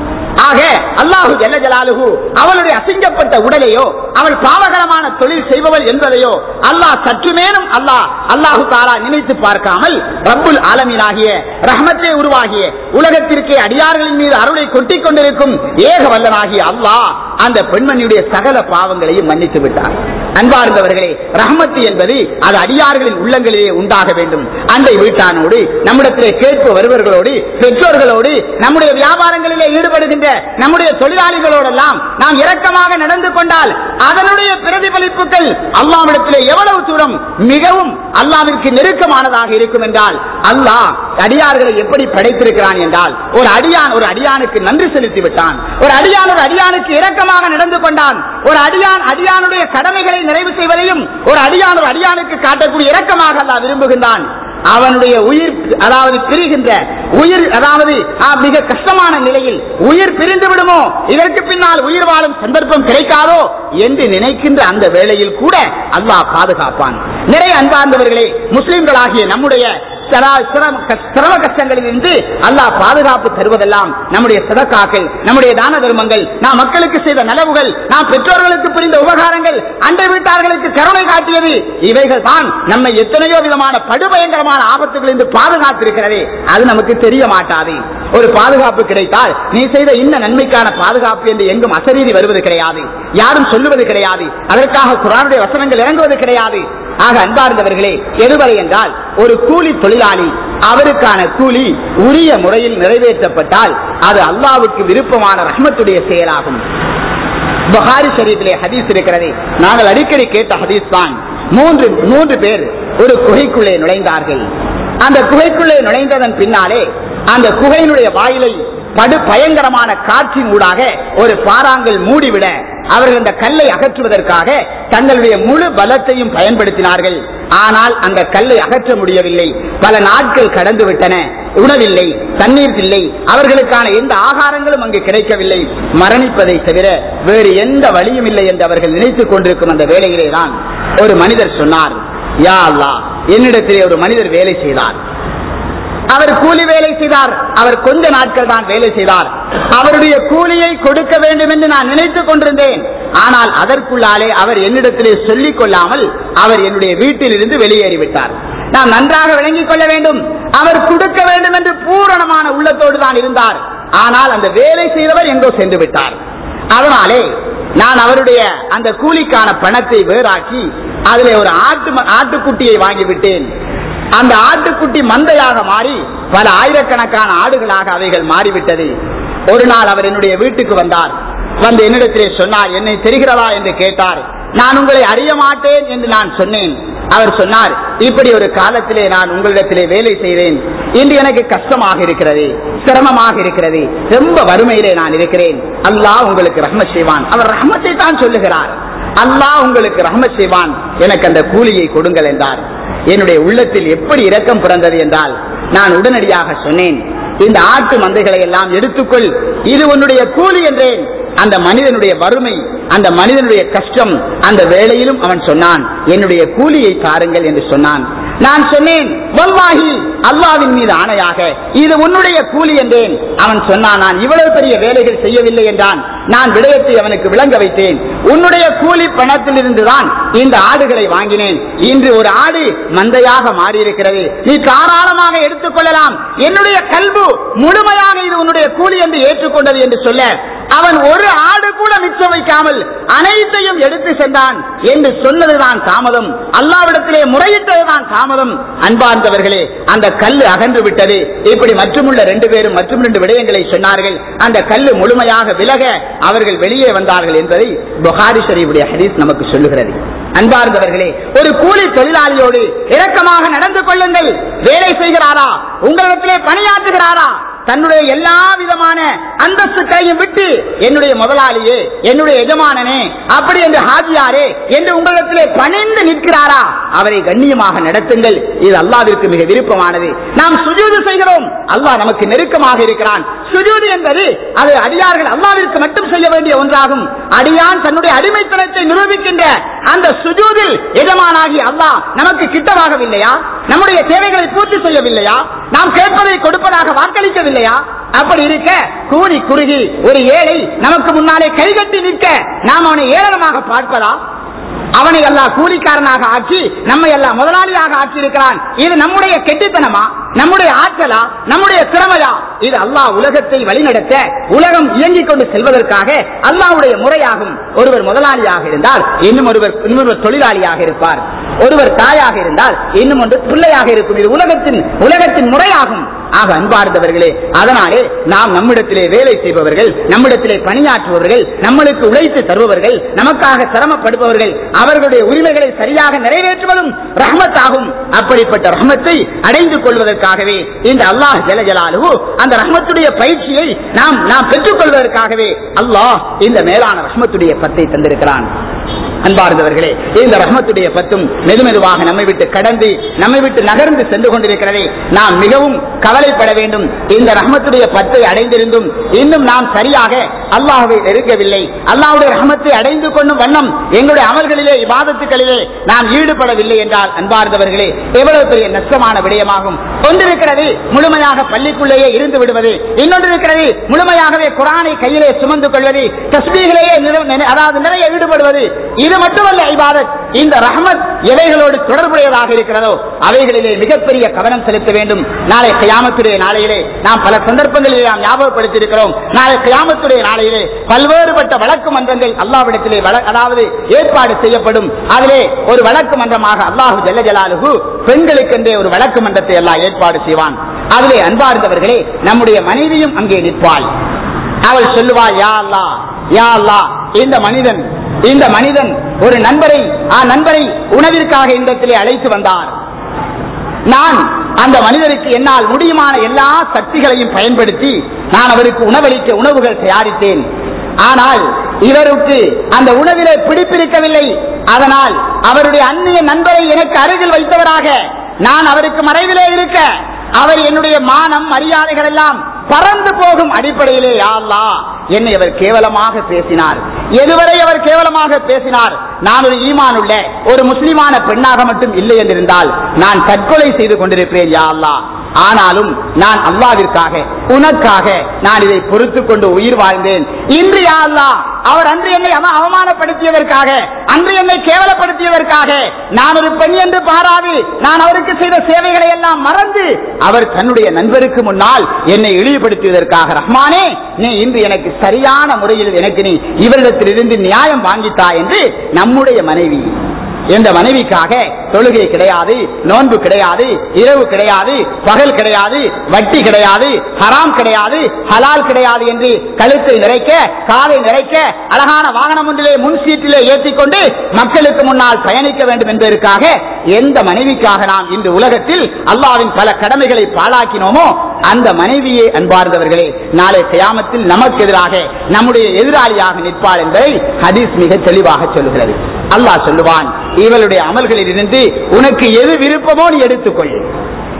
[SPEAKER 1] ஆக அல்லாஹு ஜல்ல ஜலாலுஹு அவளுடைய அசிங்கப்பட்ட உடலையோ அவள் பாவகரமான தொழில் செய்பவள் என்பதையோ அல்லாஹ் சற்றுமேனும் அல்லாஹ் அல்லாஹு தாலா நினைத்து பார்க்காமல் ரப்புல் ஆலமீனாகிய ரஹமத்தை உருவாகிய உலகத்திற்கே அடியார்களின் மீது அருளை கொட்டிக் கொண்டிருக்கும் ஏக வல்லனாகிய அல்லாஹ் அந்த பெண்மணியுடைய சகல பாவங்களையும் மன்னித்து விட்டார் அன்பார்ந்தவர்களே ரஹமத்து என்பது அது அடியார்களின் உள்ளங்களிலே உண்டாக வேண்டும் அண்டை வீட்டானோடு நம்மிடத்திலே கேட்பு வருவர்களோடு பெற்றோர்களோடு நம்முடைய வியாபாரங்களிலே ஈடுபடுகின்ற நம்முடைய தொழிலாளிகளோடெல்லாம் நாம் இரக்கமாக நடந்து கொண்டால் அதனுடைய பிரதிபலிப்புகள் அல்லாவிடத்திலே எவ்வளவு தூரம் மிகவும் அல்லாவிற்கு நெருக்கமானதாக இருக்கும் என்றால் அல்லாஹ் அடியார்களை எப்படி படைத்திருக்கிறான் என்றால் ஒரு அடியான் ஒரு அடியானுக்கு நன்றி செலுத்தி விட்டான் ஒரு அடியான் ஒரு அடியானுக்கு இரக்கமாக நடந்து கொண்டான் ஒரு அடியான் அடியானுடைய கடமைகளை நிறைவு செய்வதையும் ஒரு அடியான் ஒரு அடியானுக்கு காட்டக்கூடிய இரக்கமாக அல்லாஹ் விரும்புகின்றான் அவனுடைய உயிர் அதாவது பிரிகின்ற உயிர் அதாவது ஆ, மிக கஷ்டமான நிலையில் உயிர் பிரிந்து விடுமோ இதற்கு பின்னால் உயிர் வாழும் சந்தர்ப்பம் கிடைக்காதோ என்று நினைக்கின்ற அந்த வேளையில் கூட அல்லாஹ் பாதுகாப்பான் நிறைய அன்பார்ந்தவர்களே முஸ்லிம்களாகிய நம்முடைய சரா- சிரம கஷ்- சிரம கஷ்டங்களில் இருந்து அல்லாஹ் பாதுகாப்பு தருவதெல்லாம் நம்முடைய சதக்காக்கள் நம்முடைய தான தர்மங்கள் நாம் மக்களுக்கு செய்த நலவுகள் நாம் பெற்றோர்களுக்கு புரிந்த உபகாரங்கள் அண்டை வீட்டார்களுக்கு கருணை காட்டியது இவைகள் தான் நம்மை எத்தனையோ விதமான படுபயங்கரமான ஆபத்துகளிலிருந்து பாதுகாத்திருக்கிறது அது நமக்கு தெரிய மாட்டாது ஒரு பாதுகாப்பு கிடைத்தால் நீ செய்த இந்த நன்மைக்கான பாதுகாப்பு என்று எங்கும் அசரீதி வருவது கிடையாது யாரும் சொல்லுவது கிடையாது அதற்காக குரானுடைய வசனங்கள் இறங்குவது கிடையாது ஆக அன்பார்ந்தவர்களே எதுவரை என்றால் ஒரு கூலி தொழிலாளி அவருக்கான கூலி உரிய முறையில் நிறைவேற்றப்பட்டால் அது அல்லாவுக்கு விருப்பமான ரஹ்மத்துடைய செயலாகும் புகாரி ஷரீஃபிலே ஹதீஸ் இருக்கிறது நாங்கள் அடிக்கடி கேட்ட ஹதீஸ் தான் மூன்று மூன்று பேர் ஒரு குகைக்குள்ளே நுழைந்தார்கள் அந்த குகைக்குள்ளே நுழைந்ததன் பின்னாலே அந்த குகையினுடைய வாயிலை படு பயங்கரமான காற்றின் ஊடாக ஒரு பாறாங்கல் மூடிவிட அவர்கள் அந்த கல்லை அகற்றுவதற்காக தங்களுடைய முழு பலத்தையும் பயன்படுத்தினார்கள் ஆனால் அந்த கல்லை அகற்ற முடியவில்லை பல நாட்கள் கடந்து விட்டன உணவில்லை தண்ணீர் இல்லை அவர்களுக்கான எந்த ஆகாரங்களும் அங்கு கிடைக்கவில்லை மரணிப்பதை தவிர வேறு எந்த வழியும் இல்லை என்று அவர்கள் நினைத்துக் கொண்டிருக்கும் அந்த வேளையிலே தான் ஒரு மனிதர் சொன்னார் யா அல்லாஹ் என்னிடத்திலே ஒரு மனிதர் வேலை செய்தார் அவர் கூலி வேலை செய்தார் அவர் கொஞ்ச நாட்கள் தான் வேலை செய்தார் அவருடைய கூலியை கொடுக்க வேண்டும் என்று நான் நினைத்துக் கொண்டிருந்தேன் ஆனால் அதற்குள்ளாலே அவர் என்னிடத்திலே சொல்லிக் கொள்ளாமல் அவர் என்னுடைய வீட்டில் இருந்து வெளியேறிவிட்டார் நாம் நன்றாக விளங்கிக் கொள்ள வேண்டும் அவர் கொடுக்க வேண்டும் என்று பூரணமான உள்ளத்தோடு தான் இருந்தார் ஆனால் அந்த வேலை செய்தவர் எங்கோ சென்று விட்டார் அதனாலே நான் அவருடைய அந்த கூலிக்கான பணத்தை வேறாக்கி அதிலே ஒரு ஆட்டு ம- ஆட்டுக்குட்டியை வாங்கிவிட்டேன் அந்த ஆட்டுக்குட்டி மந்தையாக மாறி பல ஆயிரக்கணக்கான ஆடுகளாக அவைகள் மாறிவிட்டது ஒரு நாள் அவர் என்னுடைய வீட்டுக்கு வந்தார் வந்து என்னிடத்திலே சொன்னார் என்னை தெரிகிறதா என்று கேட்டார் நான் உங்களை அறிய மாட்டேன் என்று நான் சொன்னேன் அவர் சொன்னார் இப்படி ஒரு காலத்திலே நான் உங்களிடத்திலே வேலை செய்தேன் இன்று எனக்கு கஷ்டமாக இருக்கிறது சிரமமாக இருக்கிறது ரொம்ப வறுமையிலே நான் இருக்கிறேன் அல்லாஹ் உங்களுக்கு ரஹ்மத் செய்வான் அவர் ரஹ்மத்தை தான் சொல்லுகிறார் அல்லாஹ் உங்களுக்கு ரஹ்மத் செய்வான் எனக்கு அந்த கூலியை கொடுங்கள் என்றார் என்னுடைய உள்ளத்தில் எப்படி இரக்கம் பிறந்தது என்றால் நான் உடனடியாக சொன்னேன் இந்த ஆட்டு மந்தைகளை எல்லாம் எடுத்துக்கொள் இது உன்னுடைய கூலி என்றேன் அந்த மனிதனுடைய வறுமை அந்த மனிதனுடைய கஷ்டம் அந்த வேளையிலும் அவன் சொன்னான் என்னுடைய கூலியை தாருங்கள் என்று சொன்னான் நான் சொன்னேன் வல்லாஹி அல்லாவின் மீது ஆணையாக இது உன்னுடைய கூலி என்றேன் அவன் சொன்னான் நான் இவ்வளவு பெரிய வேலைகள் செய்யவில்லை என்றான் நான் விடயத்தை அவனுக்கு விளங்க வைத்தேன் உன்னுடைய கூலி பணத்தில் இருந்துதான் இந்த ஆடுகளை வாங்கினேன் இன்று ஒரு ஆடு மந்தையாக மாறியிருக்கிறது நீ தாராளமாக எடுத்துக்கொள்ளலாம் என்னுடைய கல்பு முழுமையாக இது உன்னுடைய கூலி என்று ஏற்றுக்கொண்டது என்று சொல்ல அவன் ஒரு ஆடு கூட மிச்சம் வைக்காமல் அனைத்தையும் எடுத்து சென்றான் என்று சொன்னதுதான் தாமதம் அல்லாவிடத்திலே முறையிட்டதுதான் தாமதம் அன்பார்ந்தவர்களே அந்த கல்லு அகன்று விட்டது இப்படி மற்றுமுள்ள ரெண்டு பேரும் மற்றும் ரெண்டு விடயங்களை சொன்னார்கள் அந்த கல்லு முழுமையாக விலக அவர்கள் வெளியே வந்தார்கள் என்பதை புகாரி ஷரீஃபுடைய ஹதீஸ் நமக்கு சொல்லுகிறது அன்பார்ந்தவர்களே ஒரு கூலி தொழிலாளியோடு இரக்கமாக நடந்து கொள்ளுங்கள் வேலை செய்கிறாரா உங்களிடத்திலே பணியாற்றுகிறாரா தன்னுடைய எல்லா விதமான அந்தஸ்துக்களையும் விட்டு என்னுடைய முதலாளியே என்னுடைய எஜமானனே அப்படி என்று ஹாஜியாரே என்று உங்களிடத்திலே பணிந்து நிற்கிறாரா அவரை கண்ணியமாக நடத்துங்கள் இது அல்லாவிற்கு மிக விருப்பமானது நாம் சுஜூது செய்கிறோம் அல்லாஹ் நமக்கு நெருக்கமாக இருக்கிறான் சுஜூது என்பது அது அடியார்கள் அல்லாவிற்கு மட்டும் செய்ய வேண்டிய ஒன்றாகும் அடியான் தன்னுடைய அடிமைத்தனத்தை நிரூபிக்கின்ற அந்த சுஜூதில் எஜமானாகி அல்லாஹ் நமக்கு கிட்டமாகவில்லையா நம்முடைய தேவைகளை பூர்த்தி செய்யவில்லையா நாம் கேட்பதை கொடுப்பதாக வாக்களிக்கவில்லையா அப்படி இருக்க கூறி குறுகி ஒரு ஏழை நமக்கு முன்னாலே கைகட்டி நிற்க நாம் அவனை ஏளனமாக பார்ப்பதா அவனை எல்லாம் கூலிக்காரனாக ஆக்கி நம்மை எல்லாம் முதலாளியாக ஆக்கி இருக்கிறான் இது நம்முடைய கெட்டித்தனமா நம்முடைய ஆற்றலா நம்முடைய திறமையா இது அல்லாஹ் உலகத்தை வழிநடத்த உலகம் இயங்கிக் கொண்டு செல்வதற்காக அல்லாஹ்வுடைய முறையாகும் ஒருவர் முதலாளியாக இருந்தால் இன்னும் ஒருவர் இன்னொருவர் தொழிலாளியாக இருப்பார் ஒருவர் தாயாக இருந்தால் இன்னும் ஒன்று பிள்ளையாக இருக்கும் இது உலகத்தின் உலகத்தின் முறையாகும் ஆக அன்பார்ந்தவர்களே அதனாலே நாம் நம்மிடத்திலே வேலை செய்பவர்கள் நம்மிடத்திலே பணியாற்றுபவர்கள் நம்மளுக்கு உழைத்து தருபவர்கள் நமக்காக சிரமப்படுபவர்கள் அவர்களுடைய உரிமைகளை சரியாக நிறைவேற்றுவதும் ரஹ்மத்தாகும் அப்படிப்பட்ட ரஹ்மத்தை அடைந்து கொள்வதற்காகவே இந்த அல்லாஹ் ஜலஜலாலு அந்த ரஹ்மத்துடைய பயிற்சியை நாம் நாம் பெற்றுக் கொள்வதற்காகவே அல்லாஹ் இந்த மேலான ரஹ்மத்துடைய பத்தை தந்திருக்கிறான் அன்பார்ந்தவர்களே இந்த ரஹ்மத்துடைய பத்தும் மெதுமெதுவாக நம்மை விட்டு கடந்து நம்மை விட்டு நகர்ந்து சென்று கொண்டிருக்கிறதே நாம் மிகவும் கவலைப்பட வேண்டும் இந்த ரஹ்மத்துடைய பத்தை அடைந்திருந்தும் இன்னும் நாம் சரியாக அல்லாஹுவை நெருங்கவில்லை அல்லாஹுடைய ரஹமத்தை அடைந்து கொள்ளும் வண்ணம் எங்களுடைய அமல்களிலே விவாதத்துக்களிலே நாம் ஈடுபடவில்லை என்றால் அன்பார்ந்தவர்களே எவ்வளவு பெரிய நஷ்டமான விடயமாகும் ஒன்றிருக்கிறது முழுமையாக பள்ளிக்குள்ளேயே இருந்து விடுவது இன்னொன்று இருக்கிறது முழுமையாகவே குரானை கையிலே சுமந்து கொள்வது தஸ்மீகளையே அதாவது நிறைய ஈடுபடுவது இது மட்டுமல்ல ஐபாதத் இந்த ரஹமத் எவைகளோடு தொடர்புடையதாக இருக்கிறதோ அவைகளிலே மிகப்பெரிய கவனம் செலுத்த வேண்டும் நாளை கியாமத்துடைய நாளையிலே நாம் பல சந்தர்ப்பங்களிலே நாம் ஞாபகப்படுத்தி இருக்கிறோம் நாளை கியாமத்துடைய நாளையிலே பல்வேறுபட்ட வழக்கு மன்றங்கள் அல்லாவிடத்திலே வழ- அதாவது ஏற்பாடு செய்யப்படும் அதிலே ஒரு வழக்கு மன்றமாக அல்லாஹு ஜல்ல ஜலாலுஹு பெண்களுக்கென்றே ஒரு வழக்கு மன்றத்தை எல்லாம் ஏற்பாடு செய்வான் அதிலே அன்பார்ந்தவர்களே நம்முடைய மனைவியும் அங்கே நிற்பாள் அவள் சொல்லுவாள் யா அல்லா யா அல்லா இந்த மனிதன் இந்த மனிதன் ஒரு நண்பரை ஆ நண்பரை உணவிற்காக இந்த இடத்திலே அழைத்து வந்தார் நான் அந்த மனிதருக்கு என்னால் முடியுமான எல்லா சக்திகளையும் பயன்படுத்தி நான் அவருக்கு உணவளிக்க உணவுகள் தயாரித்தேன் ஆனால் இவருக்கு அந்த உணவிலே பிடிப்பிருக்கவில்லை அதனால் அவருடைய அந்நிய நண்பரை எனக்கு அருகில் வைத்தவராக நான் அவருக்கு மறைவிலே இருக்க அவர் என்னுடைய மானம் மரியாதைகள் எல்லாம் பறந்து போகும் அடிப்படையிலே யா அல்லாஹ் என்னை அவர் கேவலமாக பேசினார் எதுவரை அவர் கேவலமாக பேசினார் நான் ஒரு ஈமான் உள்ள ஒரு முஸ்லிமான பெண்ணாக மட்டும் இல்லை என்றிருந்தால் நான் தற்கொலை செய்து கொண்டிருப்பேன் யா அல்லாஹ் ஆனாலும் நான் அல்லாவிற்காக உனக்காக நான் இதை பொறுத்து கொண்டு உயிர் வாழ்ந்தேன் இன்று யா அல்லாஹ் அவர் அன்று என்னை அவ- அவமானப்படுத்தியதற்காக அன்று என்னை கேவலப்படுத்தியதற்காக நான் ஒரு பெண் என்று பாராது நான் அவருக்கு செய்த சேவைகளை எல்லாம் மறந்து அவர் தன்னுடைய நண்பருக்கு முன்னால் என்னை இழிவுபடுத்தியதற்காக ரஹ்மானே நீ இன்று எனக்கு சரியான முறையில் எனக்கு நீ இவரிடத்திலிருந்து நியாயம் வாங்கித்தா என்று நம்முடைய மனைவி என்ற மனைவிக்காக தொழுகை கிடையாது நோன்பு கிடையாது இரவு கிடையாது பகல் கிடையாது வட்டி கிடையாது ஹராம் கிடையாது ஹலால் கிடையாது என்று கழுத்தை நிறைக்க காதை நிறைக்க அழகான வாகனம் ஒன்றிலே முன் சீட்டிலே ஏற்றிக்கொண்டு மக்களுக்கு முன்னால் பயணிக்க வேண்டும் என்பதற்காக எந்த மனைவிக்காக நாம் இன்று உலகத்தில் அல்லாவின் பல கடமைகளை பாழாக்கினோமோ அந்த மனைவியே அன்பார்ந்தவர்களே நாளை கியாமத்தில் நமக்கு எதிராக நம்முடைய எதிராளியாக நிற்பாள் என்பதை ஹதீஸ் மிக தெளிவாக சொல்லுகிறது அல்லாஹ் சொல்லுவான் இவளுடைய அமல்களில் இருந்து உனக்கு எது விருப்பமோ நீ எடுத்துக்கொள்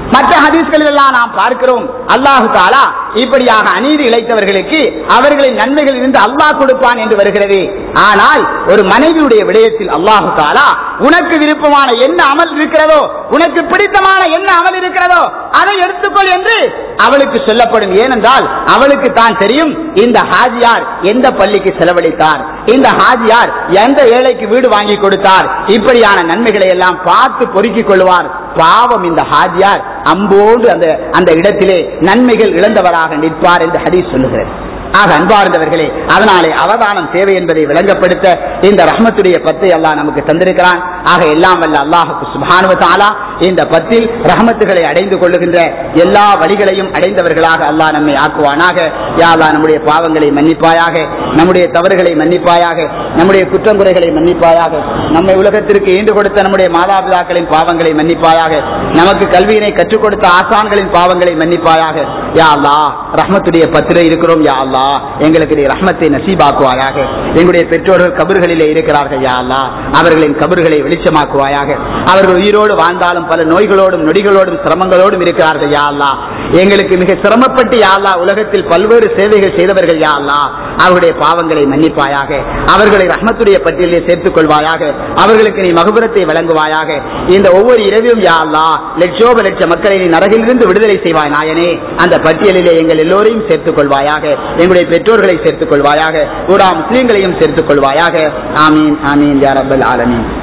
[SPEAKER 1] மற்ற ஹதீஸ்களில் எல்லாம் நாம் பார்க்கிறோம் அல்லாஹு தாலா இப்படியாக அநீதி இழைத்தவர்களுக்கு அவர்களின் நன்மைகள் இருந்து அல்லாஹ் கொடுப்பான் என்று வருகிறது ஆனால் ஒரு மனைவியுடைய விடயத்தில் அல்லாஹு தாலா உனக்கு விருப்பமான என்ன அமல் இருக்கிறதோ உனக்கு பிடித்தமான என்ன அமல் இருக்கிறதோ அதை எடுத்துக்கொள் என்று அவளுக்கு சொல்லப்படும் ஏனென்றால் அவளுக்கு தான் தெரியும் இந்த ஹாஜியார் எந்த பள்ளிக்கு செலவழித்தார் இந்த ஹாஜியார் எந்த ஏழைக்கு வீடு வாங்கி கொடுத்தார் இப்படியான நன்மைகளை எல்லாம் பார்த்து பொறுக்கிக் கொள்வார் பாவம் இந்த ஹாஜியார் அம்போடு அந்த அந்த இடத்திலே நன்மைகள் இழந்தவராக நிற்பார் என்று ஹதீஸ் சொல்லுகிறது ஆக அன்பார்ந்தவர்களே அதனாலே அவதானம் தேவை என்பதை விளங்கப்படுத்த இந்த ரஹ்மத்துடைய பத்தை அல்லாஹ் நமக்கு தந்திருக்கிறான் ஆக எல்லாம் வல்ல அல்லாஹுக்கு சுபானுவ தாலா இந்த பத்தில் ரஹமத்துகளை அடைந்து கொள்ளுகின்ற எல்லா வழிகளையும் அடைந்தவர்களாக அல்லாஹ் நம்மை ஆக்குவானாக யா அல்லாஹ் நம்முடைய பாவங்களை மன்னிப்பாயாக நம்முடைய தவறுகளை மன்னிப்பாயாக நம்முடைய குற்றங்குறைகளை மன்னிப்பாயாக நம்மை உலகத்திற்கு ஈண்டு கொடுத்த நம்முடைய மாதாபிதாக்களின் பாவங்களை மன்னிப்பாயாக நமக்கு கல்வியினை கற்றுக் கொடுத்த ஆசான்களின் பாவங்களை மன்னிப்பாயாக யா அல்லாஹ் ரஹ்மத்துடைய பத்திரை இருக்கிறோம் யா அல்லாஹ் எங்களுக்கு நீ ரஹ்மத்தை நசீபாக்குவாயாக எங்களுடைய பெற்றோர்கள் கபர்களிலே இருக்கிறார்கள் யா அல்லாஹ் அவர்களின் கபர்களை வெளிச்சமாக்குவாயாக அவர்கள் உயிரோடு வாழ்ந்தாலும் பல நோய்களோடும் நொடிகளோடும் சிரமங்களோடும் இருக்கிறார்கள் யா அல்லாஹ் எங்களுக்கு மிக சிரமப்பட்டு யா அல்லாஹ் உலகத்தில் பல்வேறு சேவைகள் செய்தவர்கள் யா அல்லாஹ் அவருடைய பாவங்களை மன்னிப்பாயாக அவர்களை ரஹ்மத்துடைய பட்டியலில் சேர்த்துக் கொள்வாயாக அவர்களுக்கு நீ மகுபுரத்தை வழங்குவாயாக இந்த ஒவ்வொரு இரவிலும் யா அல்லாஹ் லட்சோப லட்ச மக்களை நீ நரகிலிருந்து விடுதலை செய்வாய் நாயனே அந்த பட்டியலிலே எங்கள் எல்லோரையும் சேர்த்துக் கொள்வாயாக எங்களுடைய பெற்றோர்களை சேர்த்துக் கொள்வாயாக பூரா முஸ்லீம்களையும் சேர்த்துக் கொள்வாயாக ஆமீன் ஆமீன் யா ரப்பல் ஆலமீன்